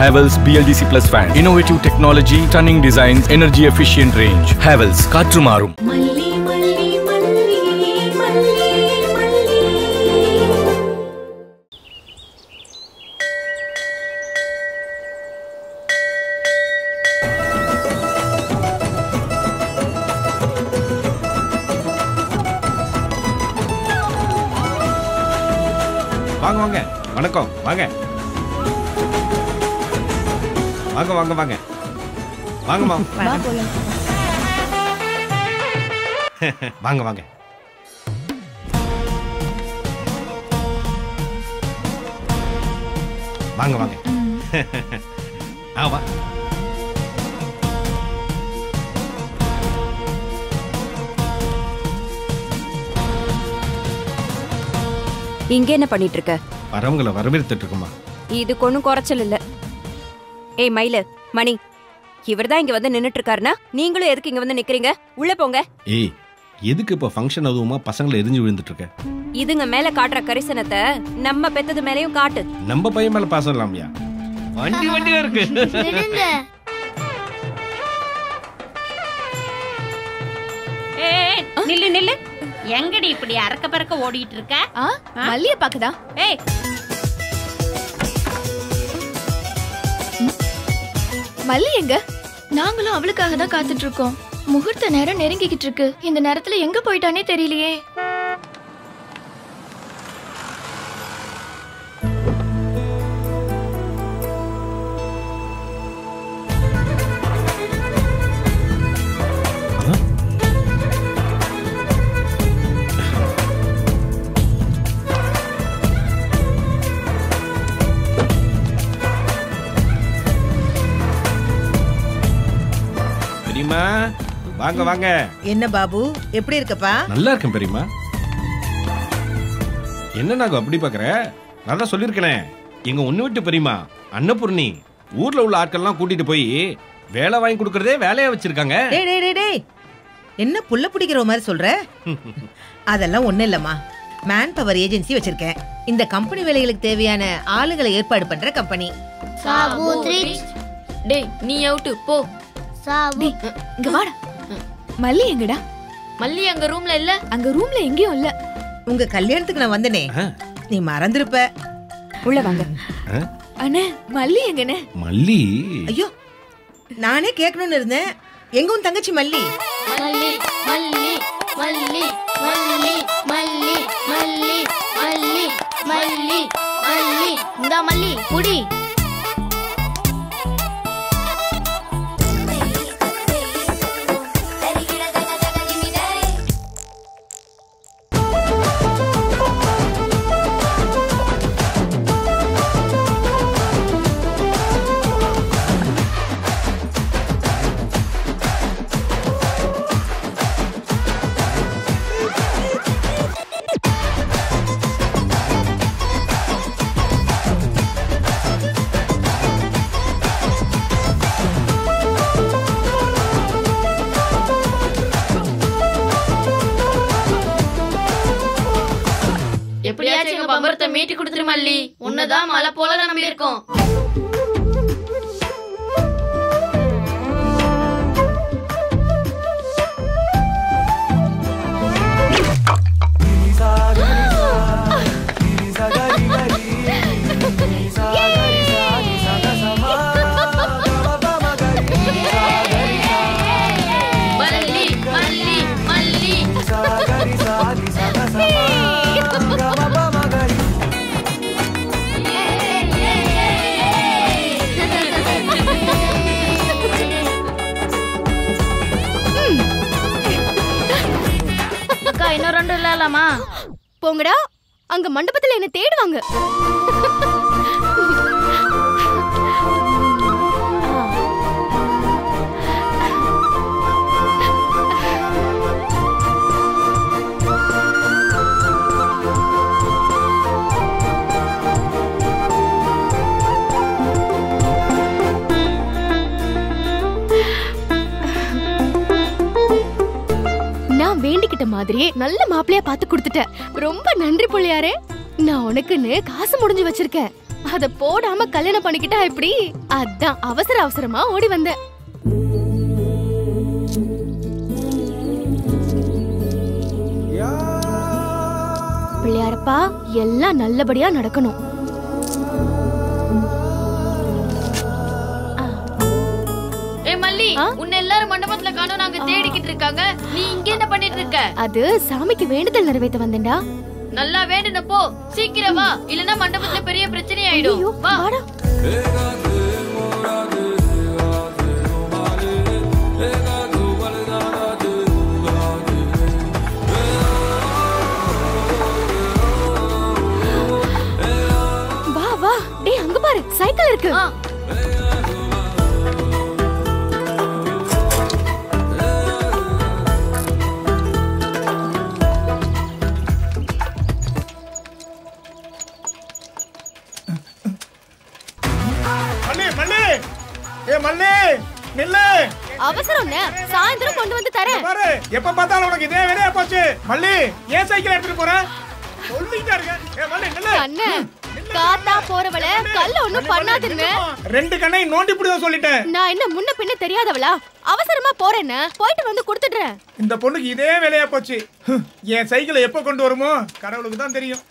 Havells BLDC Plus fan. Innovative technology, stunning designs, energy efficient range. Havells காற்று மாறும் மல்லி மல்லி மல்லி மல்லி மல்லி வாங்க வாங்க வணக்கம் வாங்க வாங்க வாங்க வாங்க வாங்கம்மா வாங்க வாங்க வாங்க வாங்க ஆ வா இங்க என்ன பண்ணிட்டு இருக்க வரவங்களை வரவேற்றுட்டு இருக்குமா இது ஒன்றும் குறைச்சல் இல்ல ஏய் மயிலு மணி இவர்தான் இங்க வந்து நின்னுட்டு இருக்காருன்னா நீங்களும் எதுக்கு இங்க வந்து நிக்கிறீங்க உள்ள போங்க ஏய் எதுக்கு இப்போ ஃபங்க்ஷன் அதுவுமா பசங்களை எரிஞ்சு விழுந்துட்டு இருக்க இதுங்க மேல காட்டுற கரிசனத்தை நம்ம பெத்தது மேலயும் காட்டு நம்ம பையன் மேல பாசம் இல்லாமையா வண்டி வண்டியா இருக்கு ஏய் நில்லு நில்லு எங்கடி இப்படி அறக்க பறக்க ஓடிட்டு இருக்க ஆ மல்லிய பாக்குதா ஏய் மல்லி எங்க நாங்களும் அவளுக்காக தான் காத்துட்டு இருக்கோம் முகூர்த்த நேரம் நெருங்கிக்கிட்டு இருக்கு இந்த நேரத்துல எங்க போயிட்டானே தெரியலையே பெரியம்மா வாங்க வாங்க என்ன பாபு எப்படி இருக்கப்பா நல்லா இருக்கேன் பெரியம்மா என்ன நாங்க அப்படி பாக்குற நான் தான் சொல்லியிருக்கேனே எங்க ஒண்ணு விட்டு பெரியம்மா அன்னபூர்ணி ஊர்ல உள்ள ஆட்கள்லாம் கூட்டிட்டு போய் வேலை வாங்கி கொடுக்கறதே வேலையா வச்சிருக்காங்க டேய் டேய் டேய் டேய் என்ன புள்ள பிடிக்கிற மாதிரி சொல்ற அதெல்லாம் ஒண்ணும் இல்லம்மா மேன் பவர் ஏஜென்சி வச்சிருக்கேன் இந்த கம்பெனி வேலைகளுக்கு தேவையான ஆளுங்களை ஏற்பாடு பண்ற கம்பெனி டேய் நீ அவுட்டு போ டேய், இங்க வாடா மல்லி எங்கடா மல்லி அங்க ரூம்ல இல்ல அங்க ரூம்ல எங்கேயும் இல்ல உங்க கல்யாணத்துக்கு நான் வந்தனே ஆ. நீ மறந்துருப்ப உள்ள வாங்க அண்ணே மல்லி எங்கண்ணே மல்லி ஐயோ நானே கேட்கணும்னு இருந்தேன் எங்க உன் தங்கச்சி மல்லி மல்லி மல்லி மல்லி மல்லி மல்லி மல்லி மல்லி மல்லி மல்லி இந்த மல்லி புடி எப்படியாச்சும் எங்க பம்பரத்தை மீட்டி கொடுத்துரு மல்லி உன்னதான் மலை போல நம்பி இருக்கோம் மல்லி மல்லி மல்லி அக்கா இன்னும் ரெண்டு விளையாடலாமா போங்கடா அங்க மண்டபத்துல என்ன தேடுவாங்க நான் வேண்டிக்கிட்ட மாதிரியே நல்ல மாப்பிள்ளையா பார்த்து கொடுத்துட்ட ரொம்ப நன்றி புள்ளியாரே நான் உனக்குன்னு காசு முடிஞ்சு வச்சிருக்கேன் அத போடாம கல்யாணம் பண்ணிக்கிட்டா எப்படி அதான் அவசர அவசரமா ஓடி வந்தேன் பிள்ளையாரப்பா எல்லாம் நல்லபடியா நடக்கணும் ஏ மல்லி ஆ? உன்னை எல்லாரும் மண்டபத்துல காணோம் நாங்க தேடிக்கிட்டு இருக்காங்க நீ இங்க என்ன பண்ணிட்டு இருக்க அது சாமிக்கு வேண்டுதல் நிறைவேத்த வந்தேன்டா நல்லா வேண்டுன போ சீக்கிரம் வா இல்லனா மண்டபத்துல பெரிய பிரச்சனை ஆயிடும் ஐயோ, வா வாடா. வா வா டேய் அங்க பாரு சைக்கிள் இருக்கு ஆ. மல்லி மல்லி ஏ மல்லி நில்லு அவசரம் சாயந்தரம் கொண்டு வந்து தரேன் பாரு எப்ப பார்த்தாலும் உனக்கு இதே வேலையா போச்சு மல்லி ஏன் சைக்கிள் எடுத்துட்டு போற சொல்லிட்டா இருக்க ஏ மல்லி நில்லு அண்ணன் காத்தா போறவள கல்ல ஒண்ணும் பண்ணாதுன்னு ரெண்டு கண்ணையும் நோண்டி புடிதான் சொல்லிட்டேன் நான் என்ன முன்ன பின்ன தெரியாதவளா அவசரமா போறேன்னு போயிட்டு வந்து கொடுத்துடுறேன் இந்த பொண்ணுக்கு இதே வேலையா போச்சு ஹம், என் சைக்கிளை எப்ப கொண்டு வருமோ கடவுளுக்கு தான் தெரியும்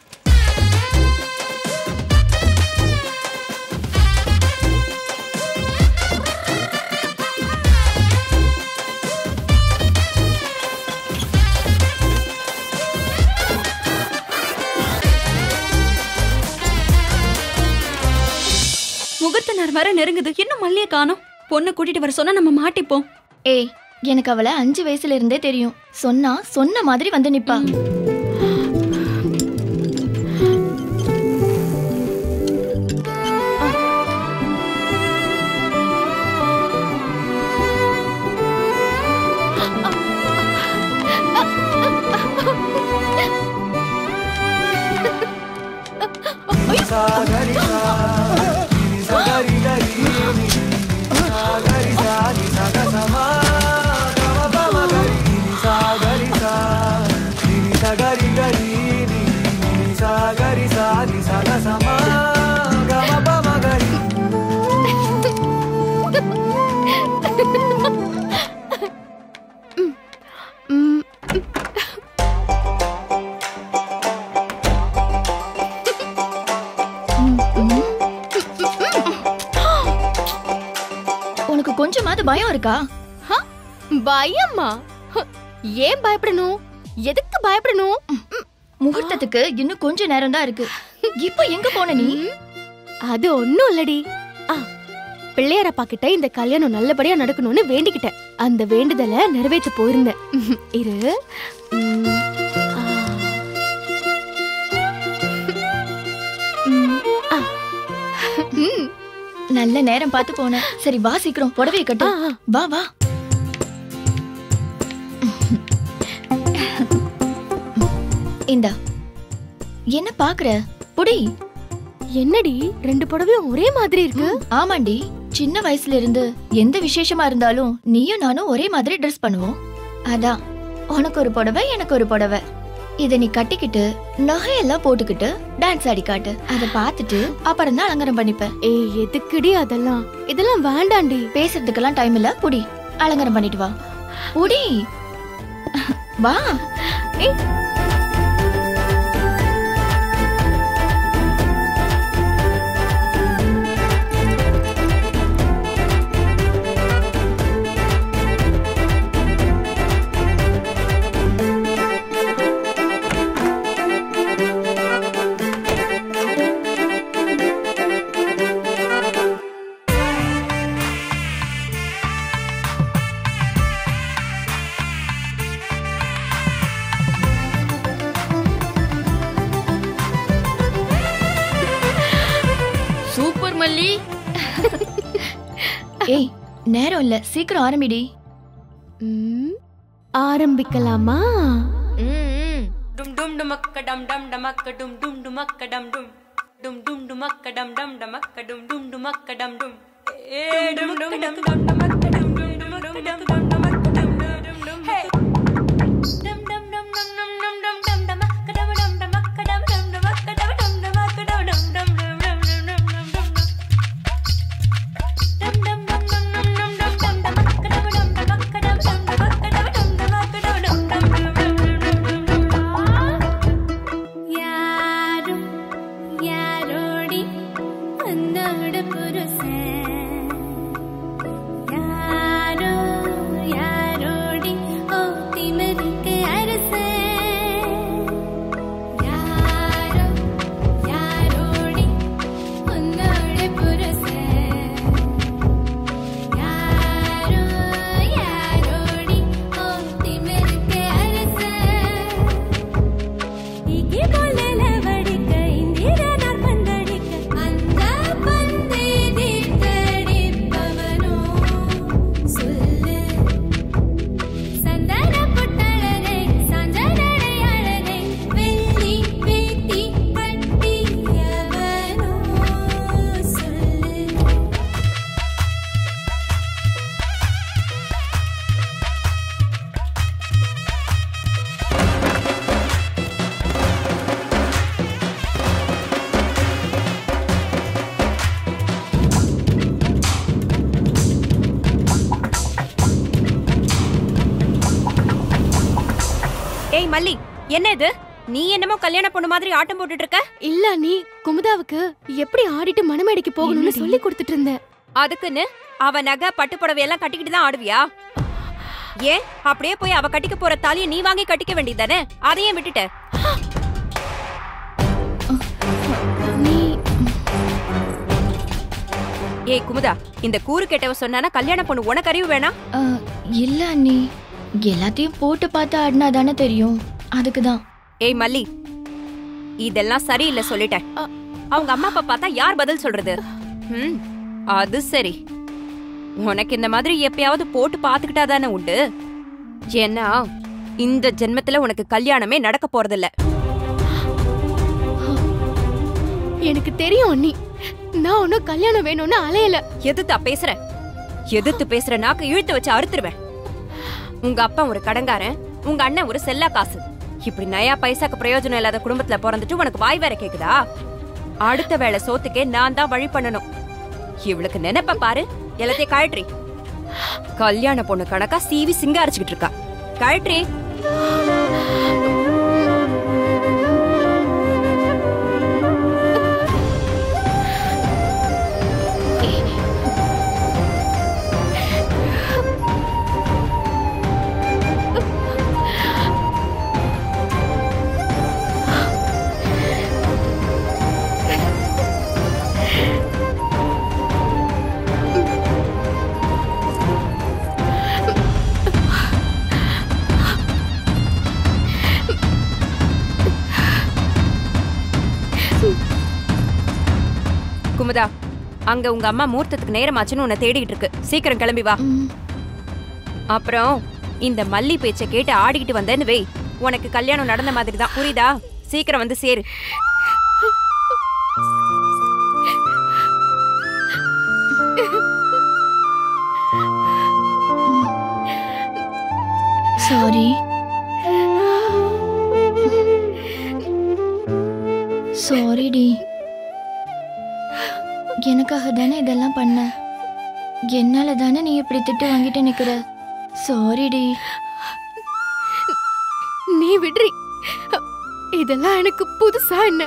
முகூர்த்த நேரம் வர நெருங்குது இன்னும் மல்லிய காணோம் பொண்ணை கூட்டிட்டு வர சொன்னா நம்ம மாட்டிப்போம் ஏய் எனக்கு அவளை அஞ்சு வயசுல இருந்தே தெரியும் சொன்னா சொன்ன மாதிரி வந்து நிப்பா ம், உனக்கு கொஞ்சமாவது பயம் இருக்கா ஹ, பயமா ஹ, ஏன் பயப்படணும் எதுக்கு பயப்படணும் முகூர்த்தத்துக்கு இன்னும் கொஞ்ச நேரம் தான் இருக்கு இப்போ எங்க போன நீ ம், அது ஒண்ணும் இல்லடி ஆ, பிள்ளையாரப்பா கிட்ட இந்த கல்யாணம் நல்லபடியா நடக்கணும்னு வேண்டிக்கிட்டேன் அந்த வேண்டுதலை நிறைவேற்ற போயிருந்தேன் ம், இரு ம், ஆ. ம், ஆ. ம், நல்ல நேரம் பார்த்து போன சரி வா சீக்கிரம் புடவைய கட்டு ஆ, ஆ. வா வா இந்தா என்ன பாக்குற புடி என்னடி ரெண்டு புடவையும் ஒரே மாதிரி இருக்கு ஆமாண்டி சின்ன வயசுல இருந்து எந்த விசேஷமா இருந்தாலும் நீயும் நானும் ஒரே மாதிரி ட்ரெஸ் பண்ணுவோம் அதான் உனக்கு ஒரு புடவை எனக்கு ஒரு புடவை இத நீ கட்டிக்கிட்டு நகையெல்லாம் போட்டுக்கிட்டு டான்ஸ் ஆடி காட்டு அத பார்த்துட்டு அப்புறம் தான் அலங்காரம் பண்ணிப்பேன் ஏய் எதுக்குடி அதெல்லாம் இதெல்லாம் வேண்டாண்டி பேசுறதுக்கெல்லாம் டைம் இல்ல புடி அலங்காரம் பண்ணிட்டு வா புடி வா ஏய் சூப்பர் மல்லி ஏய் நேரம் இல்ல சீக்கிரம் ஆரம்பிடி ம், ஆரம்பிக்கலாமா டும் டும் டுமக்க டம் டம் டமக்க டும் டும் டுமக்க டம் டும் டும் டும் டுமக்க டம் டம் டமக்க டும் டும் டுமக்க டம் டும் ஏ டும் டும் டம் டம் டமக்க டும் டும் டுமக்க டம் டம் டமக்க டும் டும் டும் ஹே டம் டம் டம் டம் டம் டம் டம் டம் டமக்க டம் டம் டமக்க டம் டம் டமக்க டம் டம் டமக்க டம் டம் டமக்க டம் டம் டம் டம் டம் டம் ஏய் மல்லி என்ன இது நீ என்னமோ கல்யாண பொண்ணு மாதிரி ஆட்டம் போட்டுட்டு இருக்க இல்ல நீ குமுதாவுக்கு எப்படி ஆடிட்டு மணமேடைக்கு போகணும்னு சொல்லி கொடுத்துட்டு இருந்தேன் அதுக்குன்னு அவ நகை பட்டு புடவை எல்லாம் கட்டிக்கிட்டு தான் ஆடுவியா ஏன் அப்படியே போய் அவ கட்டிக்க போற தாலியை நீ வாங்கி கட்டிக்க வேண்டியதானே அதையும் விட்டுட்ட நீ ஏய் குமுதா இந்த கூறு கெட்டவ சொன்னானா கல்யாண பொண்ணு உனக்கு அறிவு வேணாம் ஆ, இல்ல அண்ணி எல்லாத்தையும் போட்டு பார்த்து ஆடினா தானே தெரியும் அதுக்கு தான் ஏய் மல்லி இதெல்லாம் சரியில்லை சொல்லிட்டேன் அவங்க அம்மா அப்பா பார்த்தா யார் பதில் சொல்றது ம் அது சரி உனக்கு இந்த மாதிரி எப்பயாவது போட்டு பாத்துக்கிட்டா தானே உண்டு ஏன்னா இந்த ஜென்மத்துல உனக்கு கல்யாணமே நடக்க போறதில்ல எனக்கு தெரியும் அண்ணி நான் ஒன்னும் கல்யாணம் வேணும்னு அலையல எதிர்த்தா பேசுற எதிர்த்து பேசுற நாக்கு இழுத்து வச்சு அறுத்துருவேன் உங்க அப்பா ஒரு கடங்காரன் உங்க அண்ணன் ஒரு செல்லா காசு இப்படி நயா பைசாக்கு பிரயோஜனம் இல்லாத குடும்பத்துல பிறந்துட்டு உனக்கு வாய் வேற கேக்குதா அடுத்த வேளை சோத்துக்கே நான் தான் வழி பண்ணணும் இவளுக்கு நினைப்ப பாரு எல்லாத்தையும் கழற்றி கல்யாண பொண்ணு கணக்கா சீவி சிங்காரிச்சுக்கிட்டு இருக்கா கழற்றி குமுதா அங்க உங்க அம்மா மூர்த்தத்துக்கு நேரமாச்சுன்னு உன்னை தேடிட்டு இருக்கு சீக்கிரம் கிளம்பி வா அப்புறம் இந்த மல்லி பேச்சை கேட்டு ஆடிக்கிட்டு வந்தேன்னு வை உனக்கு கல்யாணம் நடந்த மாதிரி தான் புரியுதா சீக்கிரம் வந்து சேரு சாரி சாரிடி எனக்காக தானே இதெல்லாம் பண்ண என்னால தானே நீ இப்படி திட்டு வாங்கிட்டு நிக்கிற சாரிடி நீ விடுறி இதெல்லாம் எனக்கு புதுசா என்ன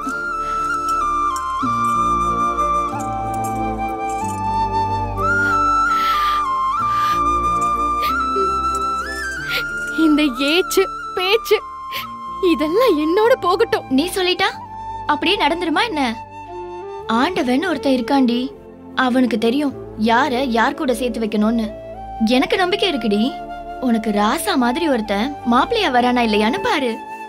இந்த ஏச்சு பேச்சு இதெல்லாம் என்னோட போகட்டும் நீ சொல்லிட்டா அப்படியே நடந்துருமா என்ன ஆண்டவன் ஒருத்தன் இருக்காண்டி அவனுக்கு தெரியும் யார யார் கூட சேர்த்து வைக்கணும்னு எனக்கு நம்பிக்கை இருக்குடி உனக்கு ராசா மாதிரி ஒருத்தன் மாப்பிள்ளையா வரானா இல்லையான்னு பாரு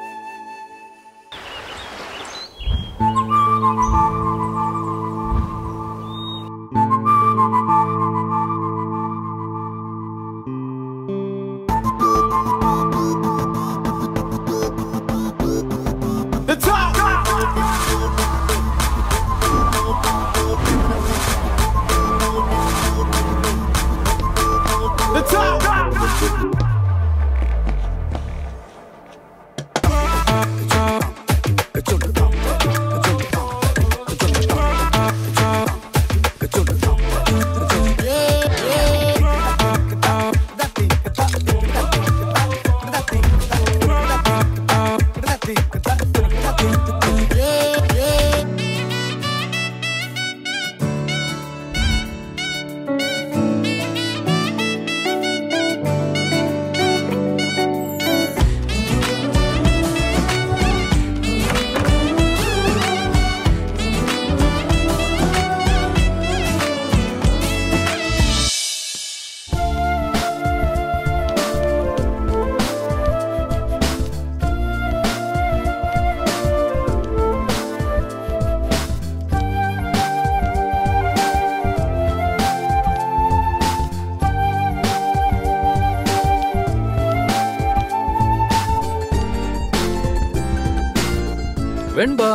வெண்பா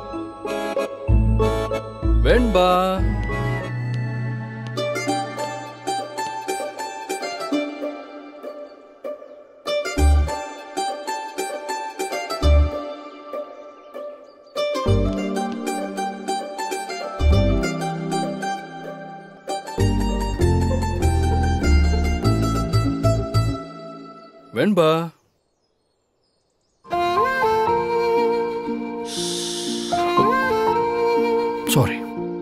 வெண்பா வெண்பா சாரி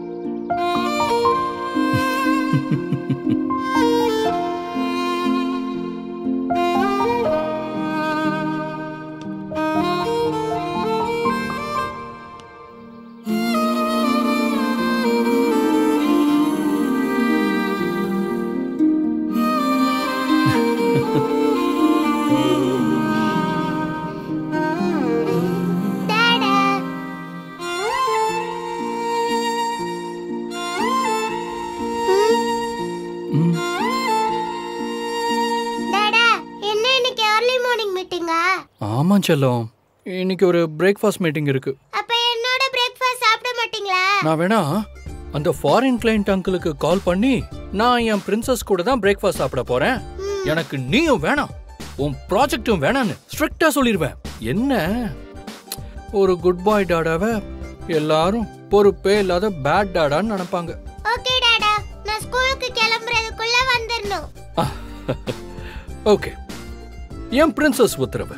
டாடா என்ன இன்னைக்கு ஏர்லி மார்னிங் மீட்டிங்கா ஆமா செல்லம் இன்னைக்கு ஒரு பிரேக்ஃபாஸ்ட் மீட்டிங் இருக்கு அப்ப என்னோட பிரேக்ஃபாஸ்ட் சாப்பிட மாட்டீங்களா நான் வேணா அந்த ஃபாரின் கிளைண்ட் அங்கிளுக்கு கால் பண்ணி நான் என் பிரின்சஸ் கூட தான் பிரேக்ஃபாஸ்ட் சாப்பிட போறேன் எனக்கு நீயும் வேணாம் உன் ப்ராஜெக்டும் வேணான்னு ஸ்ட்ரிக்டா சொல்லிடுவேன் என்ன ஒரு குட் பாய் டாடாவை எல்லாரும் பொறுப்பே இல்லாத பேட் டாடான்னு நினைப்பாங்க ஓகே டாடா நான் ஸ்கூலுக்கு கிளம்புறதுக்குள்ள வந்துடணும் ஓகே என் பிரின்சஸ் உத்தரவு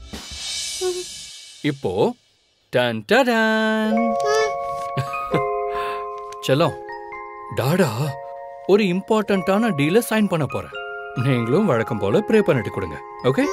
இப்போ டன் டடன் செல்லம் டாடா ஒரு இம்பார்ட்டன்ட்டான டீல சைன் பண்ண போறேன் நீங்களும் வழக்கம் போல ப்ரே பண்ணிட்டு கொடுங்க ஓகே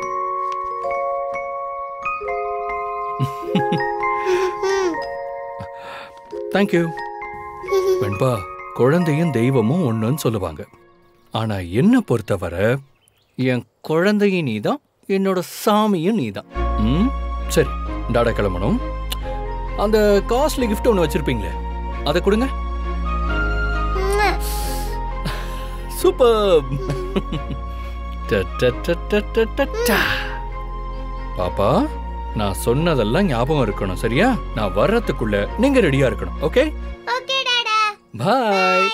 தேங்க்யூ வெண்பா குழந்தையும் தெய்வமும் ஒண்ணுன்னு சொல்லுவாங்க ஆனா என்ன பொறுத்தவரை என் குழந்தையும் நீதான் என்னோட சாமியும் நீதான் ம் சரி டாடா கிளம்பணும் அந்த காஸ்ட்லி gift ஒன்று வச்சிருப்பீங்களே அதை கொடுங்க சூப்பர் பாப்பா நான் சொன்னதெல்லாம் ஞாபகம் இருக்கணும் சரியா நான் வர்றதுக்குள்ள நீங்க ரெடியா இருக்கணும் ஓகே ஓகே டாடா பாய்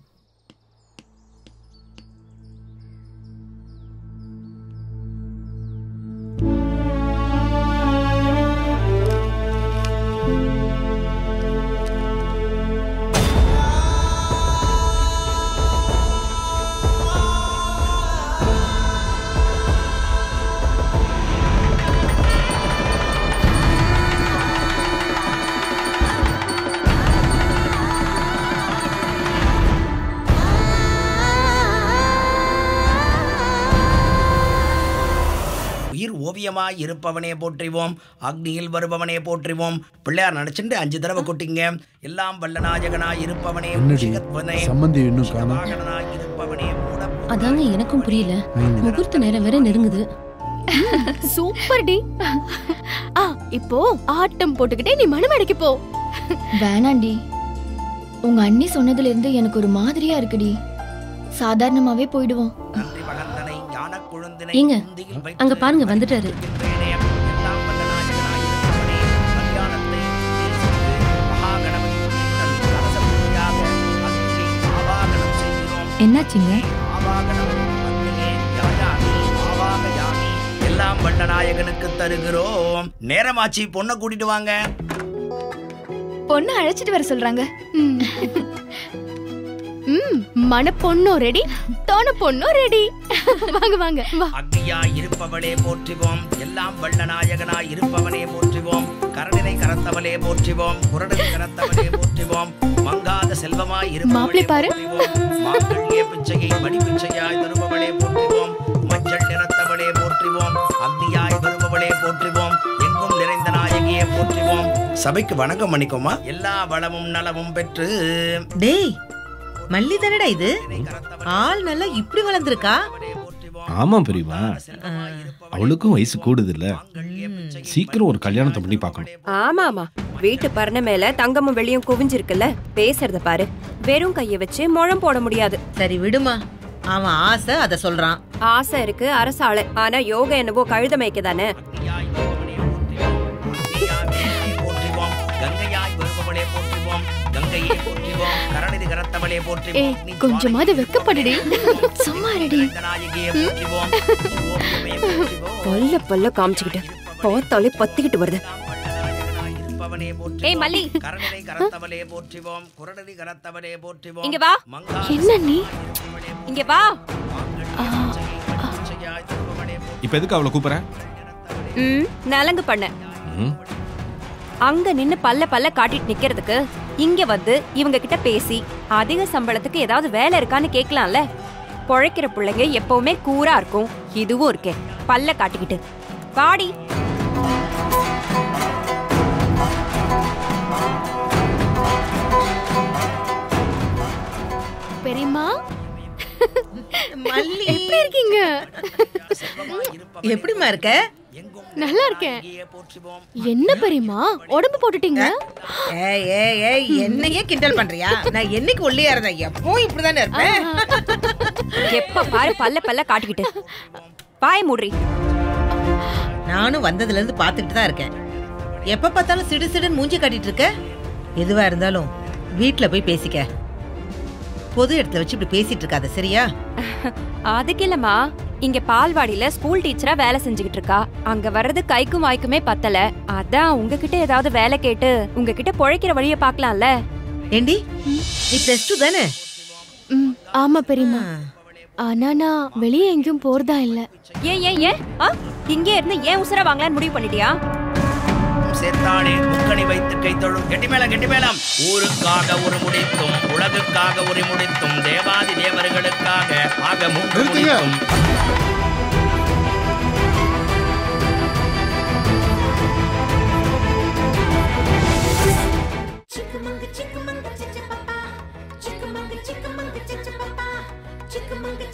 உயிர் ஓவியமாய் இருப்பவனே போற்றிவோம் அக்னியில் வருபவனே போற்றிவோம் பிள்ளையார் நினைச்சுட்டு அஞ்சு தடவை கொட்டிங்க எல்லாம் வல்லநாயகனாய் இருப்பவனே என்னடி உஷிகத்வனே, சம்மந்தி இன்னும் காணோம் வாகனனாய் இருப்பவனே அதாங்க எனக்கும் புரியல முகூர்த்த நேரம் வேற நெருங்குது சூப்பர் டி ஆ இப்போ ஆட்டம் போட்டுக்கிட்டே நீ மணமேடைக்கு போ வேணாண்டி உங்க அண்ணி சொன்னதுல இருந்து எனக்கு ஒரு மாதிரியா இருக்குடி சாதாரணமாவே போயிடுவோம் ஏங்க அங்க பாருங்க வந்துட்டாரு என்னாச்சுங்க எல்லாம் வல்லநாயகனுக்கு தருகிறோம் நேரமாச்சி பொண்ணை கூட்டிட்டு வாங்க பொண்ணு அழைச்சிட்டு வர சொல்றாங்க ம் மன பொண்ணும் ரெடி தோண பொண்ணும் ரெடி வாங்க வாங்க வா அக்னியாய் இருப்பவளே போற்றுவோம் எல்லாம் வல்லநாயகனாய் இருப்பவனே போற்றுவோம் கரணினை கரத்தவளே போற்றுவோம் குரடனை கரத்தவளே போற்றுவோம் மங்காத செல்வமாய் இருப்பவளே மாப்பிள்ளை பாரு. போற்றுவோம் மாங்கல்ய பிச்சையை மணி பிச்சையாய் தருபவளே போற்றுவோம் மஞ்சள் நிறத்தவளே போற்றுவோம் அக்னியாய் வருபவளே போற்றுவோம் எங்கும் நிறைந்த நாயகியே போற்றுவோம் சபைக்கு வணக்கம் பண்ணிக்கோமா எல்லா வளமும் நலமும் பெற்று டேய் மல்லி தானடா இது ஆள் நல்லா இப்படி வளர்ந்துருக்கா ஆமா பெரியமா அவளுக்கும் வயசு கூடுது இல்ல சீக்கிரம் ஒரு கல்யாணத்தை பண்ணி பார்க்கணும் ஆமா ஆமா வீட்டு பரண மேல தங்கமும் வெள்ளியும் குவிஞ்சிருக்குல்ல பேசுறத பாரு வெறும் கைய வச்சு முழம் போட முடியாது சரி விடுமா அவன் ஆசை அத சொல்றான் ஆசை இருக்கு அரசாள ஆனா யோகா என்னவோ கழுத மேய்க்க தானே போற்றுவோம் கங்கையாய் வருபவளே போற்றுவோம் கங்கையே போற்றுவோம் கரணிதி கரத்தவளே போற்றுவோம் ஏய் கொஞ்சமாவது வெக்கப்படுடி சும்மா ரெடி நாயகியே போற்றுவோம் பல்ல பல்ல காமிச்சுக்கிட்டு பார்த்தாலே பத்திக்கிட்டு வருது ஏய் மல்லி கரணிதை கரத்தவளே போற்றுவோம் குரடதி கரத்தவளே போற்றுவோம் இங்க வா என்ன நீ இங்க வா இப்ப எதுக்கு அவளை கூப்பிடுற ம் நலங்கு பண்ண ம், அங்க நின்னு பல்ல பல்ல காட்டிட்டு நிக்கிறதுக்கு இங்க வந்து இவங்க கிட்ட பேசி அதிக சம்பளத்துக்கு ஏதாவது வேலை இருக்கான்னு கேட்கலாம்ல பொழைக்கிற பிள்ளைங்க எப்பவுமே கூரா இருக்கும் இதுவும் இருக்கே பல்ல காட்டிக்கிட்டு பாடி பெரியம்மா மல்லி எப்படி இருக்கீங்க எப்படிம்மா இருக்க நல்லா இருக்கேன் என்ன பெரியம்மா உடம்பு போட்டுட்டீங்க ஏய் ஏய் ஏய் என்னையே கிண்டல் பண்றியா நான் என்னைக்கு ஒல்லியா இருந்தேன் எப்பவும் இப்படிதானே இருப்பேன் எப்ப பாரு பல்ல பல்ல காட்டிக்கிட்டு பாய மூடுறி நானும் வந்ததுல இருந்து பாத்துக்கிட்டு தான் இருக்கேன் எப்ப பார்த்தாலும் சிடு சிடுன்னு மூஞ்சி காட்டிட்டு இருக்க எதுவா இருந்தாலும் வீட்ல போய் பேசிக்க பொது இடத்துல வச்சு இப்படி பேசிட்டு இருக்காத சரியா அதுக்கு இல்லம்மா இங்க பால்வாடியில ஸ்கூல் டீச்சரா வேலை செஞ்சுக்கிட்டு இருக்கா அங்க வர்றது கைக்கும் வாய்க்குமே பத்தல அதான் உங்ககிட்ட ஏதாவது வேலை கேட்டு உங்ககிட்ட பொழைக்கிற வழிய பார்க்கலாம்ல ஏண்டி நீ பிளஸ் டூ தானே ம் ஆமா பெரியம்மா ஆனா நான் வெளியே எங்கேயும் போறதா இல்ல ஏன் ஏன் ஏன் ஆ? இங்கே இருந்து ஏன் உசுர வாங்கலான்னு முடிவு பண்ணிட்டியா சேர்த்தானே முக்கணி வைத்து கை தொழும் கெட்டி மேளம் கெட்டி மேளம் ஊருக்காக ஒரு முடித்தும் உலகுக்காக ஒரு முடித்தும் தேவாதி தேவர்களுக்காக ஆக மூன்று நிறுத்துங்க. முடித்தும் Chickamauga, chickamauga, cha-cha-pa-pa. Chickamauga, chickamauga, cha-cha-pa-pa. Chickamauga,